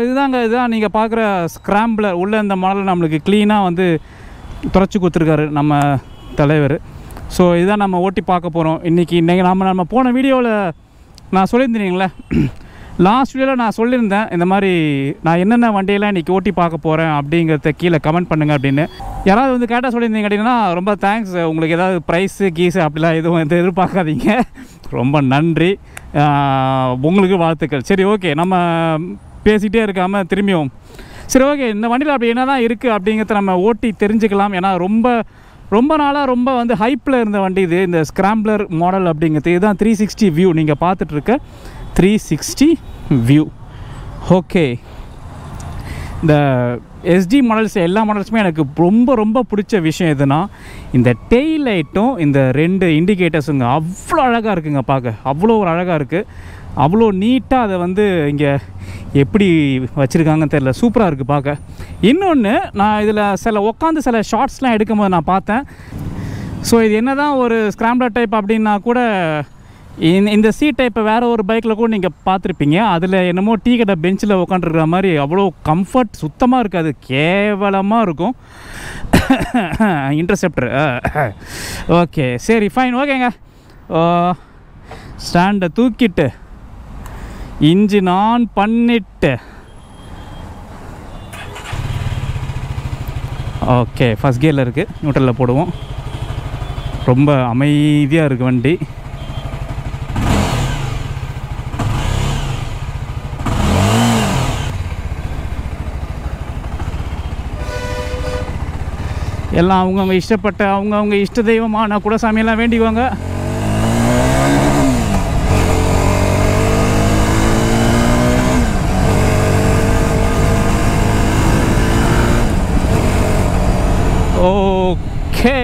இதுதாங்க இதுதான் நீங்கள் பார்க்குற ஸ்க்ராம்பிளர் உள்ள இந்த மாடல் நம்மளுக்கு க்ளீனாக வந்து துடைச்சி கொடுத்துருக்காரு நம்ம தலைவர் ஸோ இதுதான் நம்ம ஓட்டி பார்க்க போகிறோம் இன்றைக்கி இன்றைக்கி நம்ம நம்ம போன வீடியோவில் நான் சொல்லியிருந்தீங்களே லாஸ்ட் வீடியோவில் நான் சொல்லியிருந்தேன் இந்த மாதிரி நான் என்னென்ன வண்டியெல்லாம் இன்றைக்கி ஓட்டி பார்க்க போகிறேன் அப்படிங்கிறத கீழே கமெண்ட் பண்ணுங்க அப்படின்னு யாராவது வந்து கேட்டால் சொல்லியிருந்தீங்க அப்படின்னா ரொம்ப தேங்க்ஸ் உங்களுக்கு ஏதாவது ப்ரைஸு கீஸு அப்படிலாம் எதுவும் எந்த எதிர்பார்க்காதீங்க ரொம்ப நன்றி ஆஹ் உங்களுக்கு வாழ்த்துக்கள் சரி ஓகே நம்ம பேசிகிட்டே இருக்காமல் திரும்பியும் சரி ஓகே இந்த வண்டியில் அப்படி என்ன தான் இருக்குது அப்படிங்கிறத நம்ம ஓட்டி தெரிஞ்சுக்கலாம் ஏன்னா ரொம்ப ரொம்ப நாளாக ரொம்ப வந்து ஹைப்பில் இருந்த வண்டி இது இந்த ஸ்க்ராம்ப்ளர் மாடல் அப்படிங்கிறது இதுதான் த்ரீ சிக்ஸ்டி வியூ நீங்கள் பார்த்துட்ருக்க த்ரீ சிக்ஸ்டி வியூ ஓகே இந்த எஸ்டி மாடல்ஸ் எல்லா மாடல்ஸுமே எனக்கு ரொம்ப ரொம்ப பிடிச்ச விஷயம் எதுனா இந்த டெய்ல் லைட்டும் இந்த ரெண்டு இண்டிகேட்டர்ஸுங்க அவ்வளோ அழகாக இருக்குங்க பார்க்க அவ்வளோ ஒரு அழகாக இருக்குது அவ்வளோ நீட்டாக அதை வந்து இங்கே எப்படி வச்சுருக்காங்கன்னு தெரில சூப்பராக இருக்குது பார்க்க இன்னொன்று நான் இதில் சில உட்காந்து சில ஷார்ட்ஸ்லாம் எடுக்கும்போது நான் பார்த்தேன் ஸோ இது என்ன தான் ஒரு ஸ்க்ராம்ப்ளர் டைப் அப்படின்னா கூட இந்த இந்த சி டைப்பை வேறு ஒரு பைக்கில் கூட நீங்கள் பார்த்துருப்பீங்க அதில் என்னமோ டீ கடை பெஞ்சில் உட்காந்துருக்கிற மாதிரி அவ்வளோ கம்ஃபர்ட் சுத்தமாக இருக்காது கேவலமாக இருக்கும் இன்டர்செப்டர் ஓகே சரி ஃபைன் ஓகேங்க ஸ்டாண்டை தூக்கிட்டு இன்ஜின் ஆன் பண்ணிட்டு ஓகே ஃபஸ்ட் கியரில் இருக்குது நியூட்ரலில் போடுவோம் ரொம்ப அமைதியாக இருக்குது வண்டி எல்லாம் அவங்கவுங்க இஷ்டப்பட்ட அவங்கவுங்க இஷ்ட தெய்வமான குலசாமியெல்லாம் வேண்டிக்குவாங்க ஓகே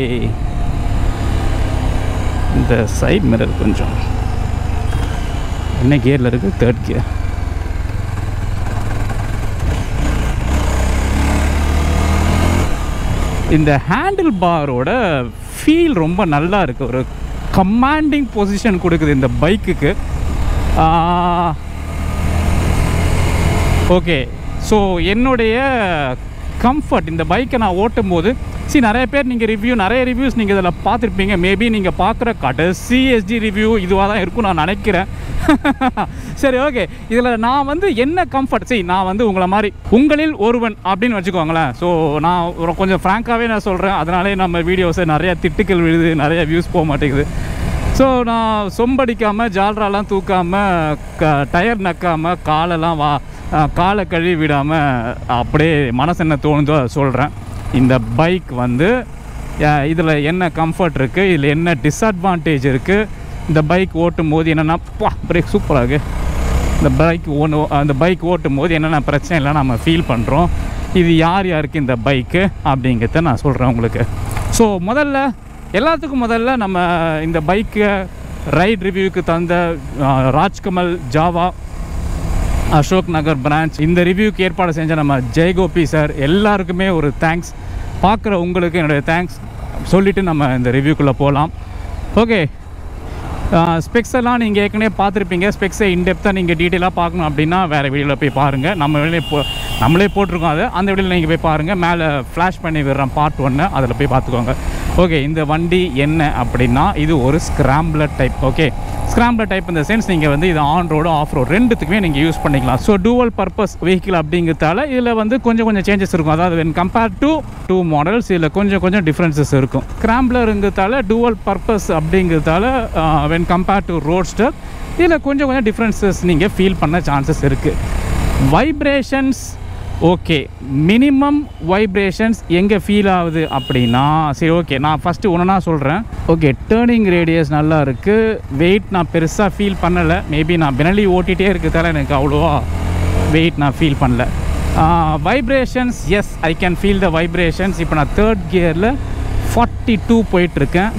இந்த சைட் மிரர் கொஞ்சம் என்ன கியரில் இருக்குது தேர்ட் கியர் இந்த ஹேண்டில் பாரோட ஃபீல் ரொம்ப நல்லா இருக்குது ஒரு கமாண்டிங் பொசிஷன் கொடுக்குது இந்த பைக்குக்கு ஓகே ஸோ என்னுடைய கம்ஃபர்ட் இந்த பைக்கை நான் ஓட்டும் போது சி நிறைய பேர் நீங்கள் ரிவ்யூ நிறைய ரிவ்யூஸ் நீங்கள் இதில் பார்த்துருப்பீங்க மேபி நீங்கள் பார்க்குற கடைசி எஸ்டி ரிவ்யூ இதுவாக தான் இருக்கும் நான் நினைக்கிறேன் சரி ஓகே இதில் நான் வந்து என்ன கம்ஃபர்ட் சரி நான் வந்து உங்களை மாதிரி உங்களில் ஒருவன் அப்படின்னு வச்சுக்கோங்களேன் ஸோ நான் ஒரு கொஞ்சம் ஃப்ராங்காகவே நான் சொல்கிறேன் அதனாலே நம்ம வீடியோஸை நிறையா திட்டுக்கள் விழுது நிறைய வியூஸ் போக மாட்டேங்குது ஸோ நான் சொம்படிக்காமல் ஜால்ராலாம் தூக்காமல் க டயர் நக்காமல் காலெல்லாம் வா அஹ், காலை கழுவி விடாமல் அப்படியே மனசு என்ன தோணுதோ அதை சொல்கிறேன் இந்த பைக் வந்து இதில் என்ன கம்ஃபர்ட் இருக்குது இதில் என்ன டிஸ்அட்வான்டேஜ் இருக்குது இந்த பைக் ஓட்டும் போது என்னென்னா பா பிரேக் சூப்பராக இருக்குது இந்த பைக் ஓன்னு அந்த பைக் ஓட்டும் போது என்னென்ன பிரச்சனை இல்லை நம்ம ஃபீல் பண்ணுறோம் இது யார் யாருக்கு இந்த பைக்கு அப்படிங்கிறத நான் சொல்கிறேன் உங்களுக்கு ஸோ முதல்ல எல்லாத்துக்கும் முதல்ல நம்ம இந்த பைக்கை ரைட் ரிவ்யூக்கு தந்த அஹ், ராஜ்கமல் ஜாவா அசோக் நகர் பிரான்ச் இந்த ரிவ்யூக்கு ஏற்பாடு செஞ்ச நம்ம ஜெயகோபி சார் எல்லாருக்குமே ஒரு தேங்க்ஸ் பார்க்குற உங்களுக்கு என்னுடைய தேங்க்ஸ் சொல்லிவிட்டு நம்ம இந்த ரிவ்யூக்குள்ளே போகலாம் ஓகே ஸ்பெக்ஸ் எல்லாம் நீங்கள் ஏற்கனவே பார்த்துருப்பீங்க ஸ்பெக்ஸை இன்டெப்த்தாக நீங்கள் டீட்டெயிலாக பார்க்கணும் அப்படின்னா வேறு வீடியோவில் போய் பாருங்கள் நம்ம வெளியே போ நம்மளே போட்டிருக்கோம் அதை அந்த வீடியோவில் நீங்கள் போய் பாருங்கள் மேலே ஃப்ளாஷ் பண்ணி விடுறேன் பார்ட் ஒன்று அதில் போய் பார்த்துக்கோங்க ஓகே இந்த வண்டி என்ன அப்படின்னா இது ஒரு scrambler type okay scrambler type இந்த சென்ஸ் நீங்கள் வந்து இது ஆன் ரோடு ஆஃப் ரோடு ரெண்டுத்துக்குமே நீங்கள் யூஸ் பண்ணிக்கலாம் ஸோ டூவல் பர்பஸ் வெஹிக்கிள் அப்படிங்கிறதால இதில் வந்து கொஞ்சம் கொஞ்சம் சேஞ்சஸ் இருக்கும் அதாவது when compare to two models இதில் கொஞ்சம் கொஞ்சம் டிஃப்ரென்சஸ் இருக்கும் ஸ்க்ராம்பிளருங்கிறதால டூவல் பர்பஸ் அப்படிங்கிறதால வென் கம்பேர் டு ரோட்ஸ்டர் இதில் கொஞ்சம் கொஞ்சம் டிஃப்ரென்சஸ் நீங்கள் ஃபீல் பண்ண சான்சஸ் இருக்குது வைப்ரேஷன்ஸ் ஓகே மினிமம் வைப்ரேஷன்ஸ் எங்கே ஃபீல் ஆகுது அப்படின்னா சரி ஓகே நான் ஃபஸ்ட்டு ஒன்றா சொல்கிறேன் ஓகே டேர்னிங் ரேடியஸ் நல்லா இருக்குது வெயிட் நான் பெருசாக ஃபீல் பண்ணலை மேபி நான் பினலி ஓட்டிகிட்டே இருக்கிறதால எனக்கு அவ்வளோவா வெயிட் நான் ஃபீல் பண்ணல vibrations yes I can feel the vibrations இப்போ நான் தேர்ட் கியரில் ஃபார்ட்டி டூ போயிட்டுருக்கேன்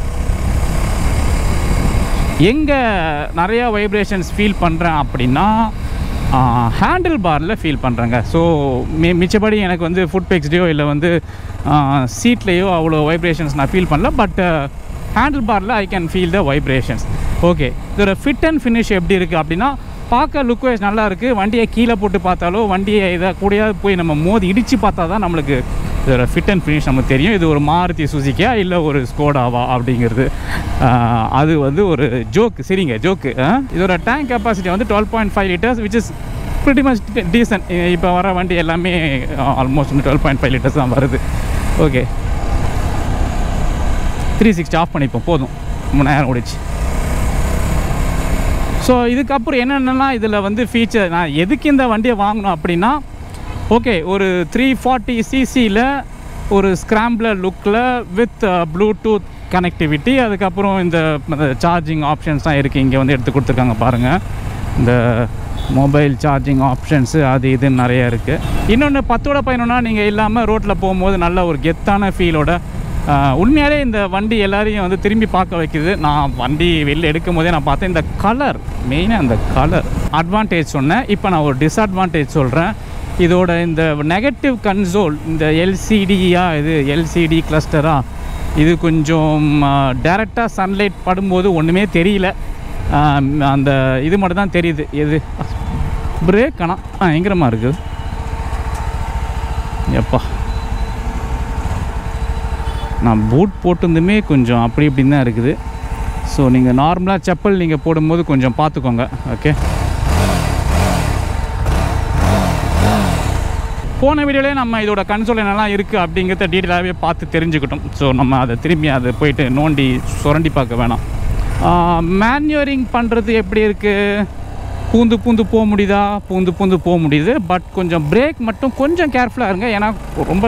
எங்கே நிறையா வைப்ரேஷன்ஸ் ஃபீல் பண்ணுறேன் அப்படின்னா ஹேண்டில் பாரில் ஃபீல் பண்ணுறேங்க ஸோ மி மிச்சபடி எனக்கு வந்து ஃபுட் பெக்ஸ்டையோ இல்லை வந்து சீட்லேயோ அவ்வளோ வைப்ரேஷன்ஸ் நான் ஃபீல் பண்ணல பட் ஹேண்டில் பாரில் I can feel the vibrations okay இதோட ஃபிட் அண்ட் ஃபினிஷ் எப்படி இருக்குது அப்படின்னா பார்க்க லுக் வைஸ் நல்லா இருக்குது வண்டியை கீழே போட்டு பார்த்தாலோ வண்டியை இதை கூடயாவது போய் நம்ம மோதி இடித்து பார்த்தா தான் நம்மளுக்கு இதோட ஃபிட் அண்ட் ஃபினிஷ் நமக்கு தெரியும் இது ஒரு மாருதி சுசுக்கியா இல்லை ஒரு ஸ்கோடாவா அப்படிங்கிறது ஆஹ், அது வந்து ஒரு ஜோக்கு சரிங்க ஜோக்கு இதோட டேங்க் கெப்பாசிட்டி வந்து twelve point five litres which is pretty much decent இப்போ வர வண்டி எல்லாமே ஆல்மோஸ்ட் வந்து டுவெல் பாயிண்ட் ஃபைவ் லிட்டர்ஸ் தான் வருது ஓகே த்ரீ சிக்ஸ்டி ஆஃப் பண்ணிப்போம் போதும் மூணாயிரம் ஓடிச்சு ஸோ இதுக்கப்புறம் என்னென்னலாம் இதில் வந்து ஃபீச்சர் நான் எதுக்கு இந்த வண்டியை வாங்கணும் அப்படின்னா ஓகே ஒரு த்ரீ ஃபார்ட்டி சிசியில் ஒரு ஸ்க்ராம்பிளர் லுக்கில் வித் ப்ளூடூத் கனெக்டிவிட்டி அதுக்கப்புறம் இந்த சார்ஜிங் ஆப்ஷன்ஸ் தான் இருக்குது இங்கே வந்து எடுத்து கொடுத்துருக்காங்க பாருங்கள் இந்த மொபைல் சார்ஜிங் ஆப்ஷன்ஸு அது இதுன்னு நிறைய இருக்குது இன்னொன்று பத்தோட பயணம்னா நீங்கள் இல்லாமல் ரோட்டில் போகும்போது நல்ல ஒரு கெத்தான ஃபீலோட ஆஹ் உண்மையாலே இந்த வண்டி எல்லாரையும் வந்து திரும்பி பார்க்க வைக்குது நான் வண்டி வெளில எடுக்கும் போதே நான் பார்த்தேன் இந்த கலர் மெயினாக இந்த கலர் அட்வான்டேஜ் சொன்னேன் இப்போ நான் ஒரு டிஸ்அட்வான்டேஜ் சொல்கிறேன் இதோட இந்த நெகட்டிவ் கன்சோல் இந்த எல்சிடியா இது எல்சிடி கிளஸ்டரா இது கொஞ்சம் டேரெக்டாக சன்லைட் படும்போது ஒன்றுமே தெரியல ஆஹ் அந்த இது மட்டும் தான் தெரியுது எது பிரேக் ஆனால் பயங்கரமாக இருக்குது எப்பா நான் பூட் போட்டிருந்துமே கொஞ்சம் அப்படி இப்படின்னு தான் இருக்குது ஸோ நீங்கள் நார்மலாக செப்பல் நீங்கள் போடும்போது கொஞ்சம் பார்த்துக்கோங்க ஓகே போன வீடியோலேயே நம்ம இதோட கன்சோல் என்னெல்லாம் இருக்குது அப்படிங்கிறத டீட்டெயிலாகவே பார்த்து தெரிஞ்சுக்கிட்டோம் ஸோ நம்ம அதை திரும்பி அதை போயிட்டு நோண்டி சுரண்டி பார்க்க வேணாம் மேன்யூரிங் பண்ணுறது எப்படி இருக்குது பூந்து பூந்து போக முடியுதா பூந்து பூந்து போக முடியுது பட் கொஞ்சம் பிரேக் மட்டும் கொஞ்சம் கேர்ஃபுல்லாக இருங்க ஏன்னா ரொம்ப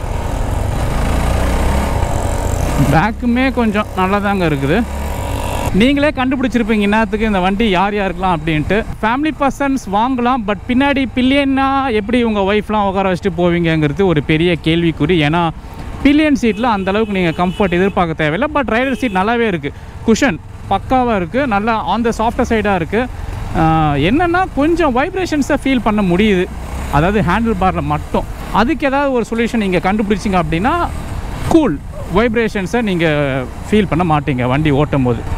பேக்குமே கொஞ்சம் நல்லா தாங்க இருக்குது நீங்களே கண்டுபிடிச்சிருப்பீங்க என்னத்துக்கு இந்த வண்டி யார் யாருக்கலாம் அப்படின்ட்டு ஃபேமிலி பர்சன்ஸ் வாங்கலாம் பட் பின்னாடி பில்லியன்னா எப்படி உங்கள் ஒய்ஃப்லாம் உட்கார வச்சுட்டு போவீங்கங்கிறது ஒரு பெரிய கேள்விக்குறி ஏன்னா பில்லியன் சீட்டில் அந்தளவுக்கு நீங்கள் கம்ஃபர்ட் எதிர்பார்க்க தேவையில்லை பட் ரைடர் சீட் நல்லாவே இருக்குது குஷன் பக்காவாக இருக்குது நல்லா ஆன் த சாஃப்டர் சைடாக இருக்குது என்னென்னா கொஞ்சம் வைப்ரேஷன்ஸை ஃபீல் பண்ண முடியுது அதாவது ஹேண்டில் பாரில் மட்டும் அதுக்கு ஏதாவது ஒரு சொல்யூஷன் நீங்கள் கண்டுபிடிச்சிங்க அப்படின்னா கூல் வைப்ரேஷன்ஸை நீங்கள் ஃபீல் பண்ண மாட்டீங்க வண்டி ஓட்டும் போது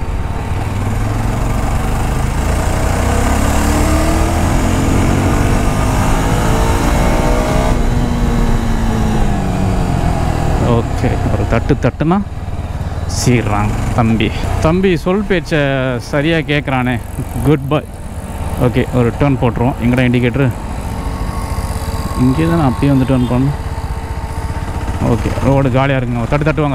ஓகே ஒரு தட்டு தட்டுனா சீர்றாங்க தம்பி தம்பி சொல் பேச்சை சரியாக கேட்குறானே குட் பாய் ஓகே ஒரு டர்ன் போட்டுருவோம் எங்கடா இண்டிகேட்ரு இங்கே தான் அப்படியே வந்து டர்ன் பண்ணணும் ஓகே ரோடு காலியாக இருக்குங்க தட்டு தட்டுவாங்க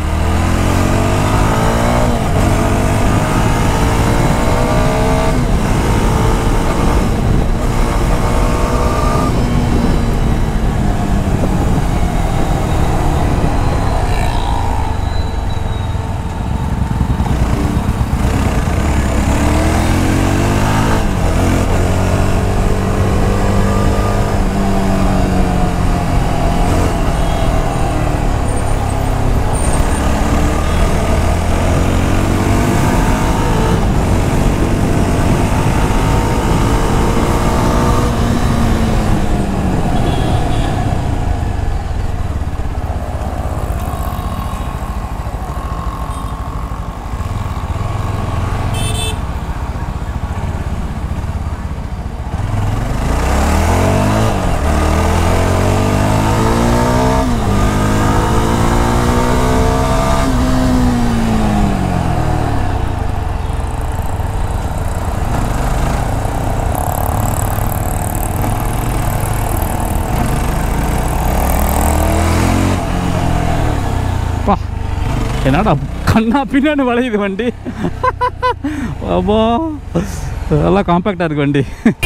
பா என்னடா கண்ணா பின்னாடி வளையுது வண்டி அப்பா நல்லா காம்பேக்டாக இருக்கு வண்டி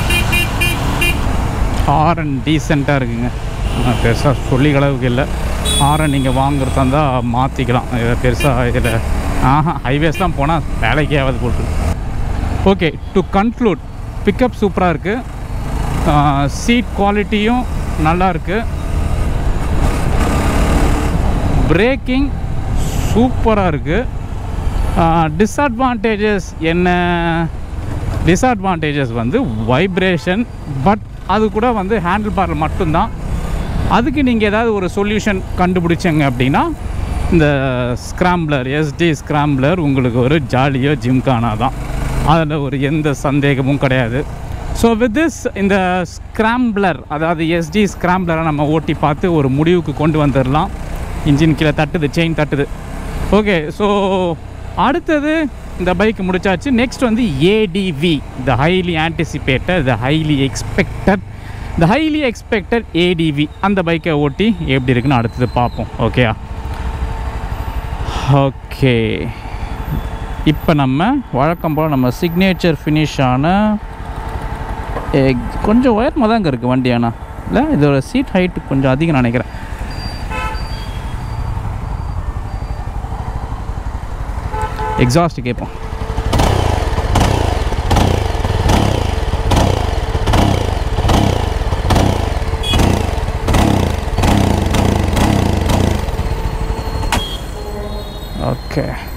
ஹாரன் டீசெண்டாக இருக்குங்க பெருசாக சொல்லி அளவுக்கு இல்லை ஹாரன் நீங்கள் வாங்குறதா இருந்தால் மாற்றிக்கலாம் இதை பெருசாக இதில் ஆஹா ஹைவேஸ்லாம் போனால் வேலைக்கே ஆகாது போட்டு ஓகே டு கன்க்ளூட் பிக்கப் சூப்பராக இருக்குது சீட் குவாலிட்டியும் நல்லா இருக்குது பிரேக்கிங் சூப்பராக இருக்குது டிஸ்அட்வான்டேஜஸ் என்ன டிஸ்அட்வான்டேஜஸ் வந்து வைப்ரேஷன் பட் அது கூட வந்து ஹேண்டில் பாரில் மட்டும்தான் அதுக்கு நீங்கள் ஏதாவது ஒரு சொல்யூஷன் கண்டுபிடிச்சங்க அப்படின்னா இந்த ஸ்க்ராம்ப்ளர் எஸ்டி ஸ்க்ராம்ப்ளர் உங்களுக்கு ஒரு ஜாலியோ ஜிம்கானா தான் அதில் ஒரு எந்த சந்தேகமும் கிடையாது ஸோ வித் திஸ் இந்த ஸ்க்ராம்பிளர் அதாவது எஸ்டி ஸ்க்ராம்பிளரை நம்ம ஓட்டி பார்த்து ஒரு முடிவுக்கு கொண்டு வந்துடலாம் இன்ஜின் கீழே தட்டுது செயின் தட்டுது ஓகே ஸோ அடுத்தது இந்த பைக் முடிச்சாச்சு நெக்ஸ்ட் வந்து ATV the highly anticipated the highly expected the highly expected ATV அந்த பைக்கை ஓட்டி எப்படி இருக்குன்னு அடுத்தது பார்ப்போம் ஓகேயா ஓகே இப்போ நம்ம வழக்கம் போல் நம்ம சிக்னேச்சர் ஃபினிஷான கொஞ்சம் உயரமாக தாங்க இருக்குது வண்டி ஆனால் இல்லை இதோட சீட் ஹைட்டு கொஞ்சம் அதிகம் நினைக்கிறேன் எக்ஸாஸ்ட் கேட்போம் ஓகே